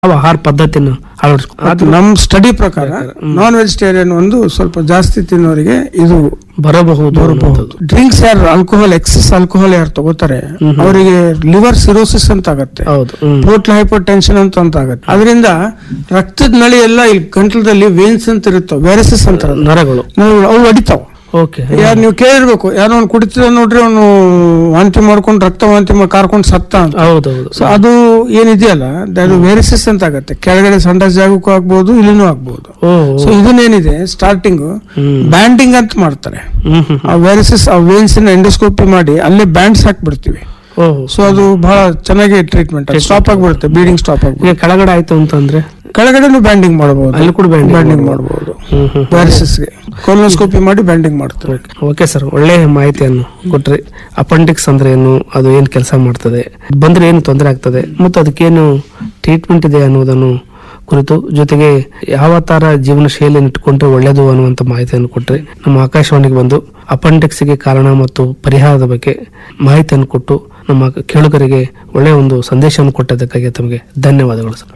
ಯಾವ ಆಹಾರ ಪದ್ಧತಿಯನ್ನು ಅಳವಡಿಸ್ಕೊ ಅದು ನಮ್ ಸ್ಟಡಿ ಪ್ರಕಾರ ನಾನ್ ವೆಜಿಟೇರಿಯನ್ ಒಂದು ಸ್ವಲ್ಪ ಜಾಸ್ತಿ ತಿನ್ನೋರಿಗೆ ಇದು ಬರಬಹುದು ಅನ್ನೋದು. ಡ್ರಿಂಕ್ಸ್ ಯಾರು ಆಲ್ಕೋಹಾಲ್ ಎಕ್ಸೆಸ್ ಆಲ್ಕೋಹಾಲ್ ಯಾರು ತಗೋತಾರೆ ಅವರಿಗೆ ಲಿವರ್ ಸಿರೋಸಿಸ್ ಅಂತ ಆಗತ್ತೆ ಹೌದು ಹ್ಮ್ ಪೋರ್ಟ್ಲ್ ಹೈಪರ್ ಟೆನ್ಷನ್ ಅಂತ ಅಂತ ಆಗತ್ತೆ ಅದರಿಂದ ರಕ್ತದ ನಳಿ ಎಲ್ಲ ಇಲ್ಲಿ ಗಂಟಲದಲ್ಲಿ ವೇನ್ಸ್ ಅಂತ ಇರುತ್ತವೆ ವ್ಯಾರಸಿಸ್ ಅಂತಾರ ನರಗಳು ನಾವು ಅವು ಅಡಿತಾವ ಓಕೆ ಯಾರು ನೀವು ಕೇಳಿರ್ಬೇಕು ಯಾರೋ ಅವ್ನು ಕುಡಿತಿದ ನೋಡ್ರಿ ಅವನು ವಾಂತಿ ಮಾಡ್ಕೊಂಡು ರಕ್ತ ವಾಂತಿ ಮಾಡಿ ಕಾರ್ಕೊಂಡು ಸತ್ತ ಅಂತ ಹೌದೌದು ಸೊ ಅದು ಏನಿದೆಯಲ್ಲ ಅದು ವೇರಿಸಿಸ್ ಅಂತ ಆಗತ್ತೆ ಕೆಳಗಡೆ ಸಂಡಸ್ ಜಾಗಕ್ಕೂ ಆಗ್ಬೋದು ಇಲ್ಲಿನೂ ಆಗ್ಬೋದು ಓ ಸೊ ಇದನ್ನೇನಿದೆ ಸ್ಟಾರ್ಟಿಂಗ್ ಹ್ಮ್ ಬ್ಯಾಂಡಿಂಗ್ ಅಂತ ಮಾಡ್ತಾರೆ ಹ್ಮ್ ಹ್ಮ್ ಆ ವೇರಿಸಿಸ್ ಆ ವೇನ್ಸ್ ಎಂಡೋಸ್ಕೋಪಿ ಮಾಡಿ ಅಲ್ಲೇ ಬ್ಯಾಂಡ್ಸ್ ಹಾಕ್ಬಿಡ್ತೀವಿ ಓ ಸೊ ಅದು ಬಹಳ ಚೆನ್ನಾಗಿ ಟ್ರೀಟ್ಮೆಂಟ್ ಸ್ಟಾಪ್ ಆಗ್ಬಿಡುತ್ತೆ ಬೀಡಿಂಗ್ ಸ್ಟಾಪ್ ಆಗ್ಬಿಡುತ್ತೆ ಈಗ ಕೆಳಗಡೆ ಆಯ್ತು ಅಂತಂದ್ರೆ ಕೆಳಗಡೆನೂ ಬ್ಯಾಂಡಿಂಗ್ ಮಾಡಬಹುದು ಅಲ್ಲಿ ಕೂಡ banding ಬ್ಯಾಂಡಿಂಗ್ ಮಾಡಬಹುದು ಹ್ಮ್ ಹ್ಮ್ ವ್ಯಾರಿಸಿಸ್ಗೆ ಕೊಲೋಸ್ಕೋಪಿ ಮಾಡಿ ಬ್ಯಾಂಡಿಂಗ್ ಮಾಡ್ತಾರೆ ಓಕೆ ಸರ್ ಒಳ್ಳೆ ಮಾಹಿತಿಯನ್ನು ಕೊಟ್ರಿ ಅಪೆಂಡಿಕ್ಸ್ ಅಂದ್ರೆ ಏನು ಅದು ಏನು ಕೆಲಸ ಮಾಡ್ತದೆ ಬಂದ್ರೆ ಏನು ತೊಂದರೆ ಆಗ್ತದೆ ಮತ್ತು ಅದಕ್ಕೇನು ಟ್ರೀಟ್ಮೆಂಟ್ ಇದೆ ಅನ್ನೋದನ್ನು ಕುರಿತು ಜೊತೆಗೆ ಯಾವ ತರ ಜೀವನ ಶೈಲಿಯನ್ನು ಇಟ್ಕೊಂಡ್ರೆ ಒಳ್ಳೆಯದು ಅನ್ನುವಂಥ ಮಾಹಿತಿಯನ್ನು ಕೊಟ್ರಿ ನಮ್ಮ ಆಕಾಶವಾಣಿಗೆ ಬಂದು ಅಪೆಂಡಿಕ್ಸ್ಗೆ ಕಾರಣ ಮತ್ತು ಪರಿಹಾರದ ಬಗ್ಗೆ ಮಾಹಿತಿಯನ್ನು ಕೊಟ್ಟು ನಮ್ಮ ಕೇಳುಗರಿಗೆ ಒಳ್ಳೆಯ ಒಂದು ಸಂದೇಶವನ್ನು ಕೊಟ್ಟದಕ್ಕಾಗಿ ತಮಗೆ ಧನ್ಯವಾದಗಳು ಸರ್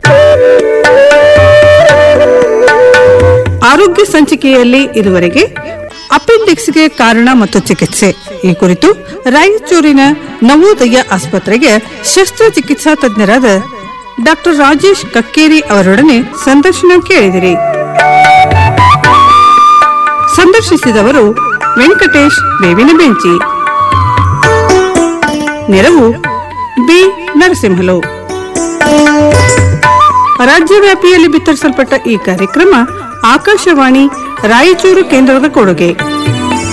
ಆರೋಗ್ಯ ಸಂಚಿಕೆಯಲ್ಲಿ ಇದುವರೆಗೆ ಅಪೆಂಡಿಕ್ಸ್ಗೆ ಕಾರಣ ಮತ್ತು ಚಿಕಿತ್ಸೆ ಈ ಕುರಿತು ರಾಯಚೂರಿನ ನವೋದಯ ಆಸ್ಪತ್ರೆಗೆ ಶಸ್ತ್ರಚಿಕಿತ್ಸಾ ತಜ್ಞರಾದ ಡಾಕ್ಟರ್ ರಾಜೇಶ್ ಕಕ್ಕೇರಿ ಅವರೊಡನೆ ಸಂದರ್ಶನ ಕೇಳಿದಿರಿ ಸಂದರ್ಶಿಸಿದವರು ವೆಂಕಟೇಶ್ ಬೇವಿನ ಬೆಂಚಿ ನೆರವು ಬಿ ನರಸಿಂಹಲು ರಾಜ್ಯವ್ಯಾಪಿಯಲ್ಲಿ ಬಿತ್ತರಿಸಲ್ಪಟ್ಟ ಈ ಕಾರ್ಯಕ್ರಮ ಆಕಾಶವಾಣಿ ರಾಯಚೂರು ಕೇಂದ್ರದ ಕೊಡುಗೆ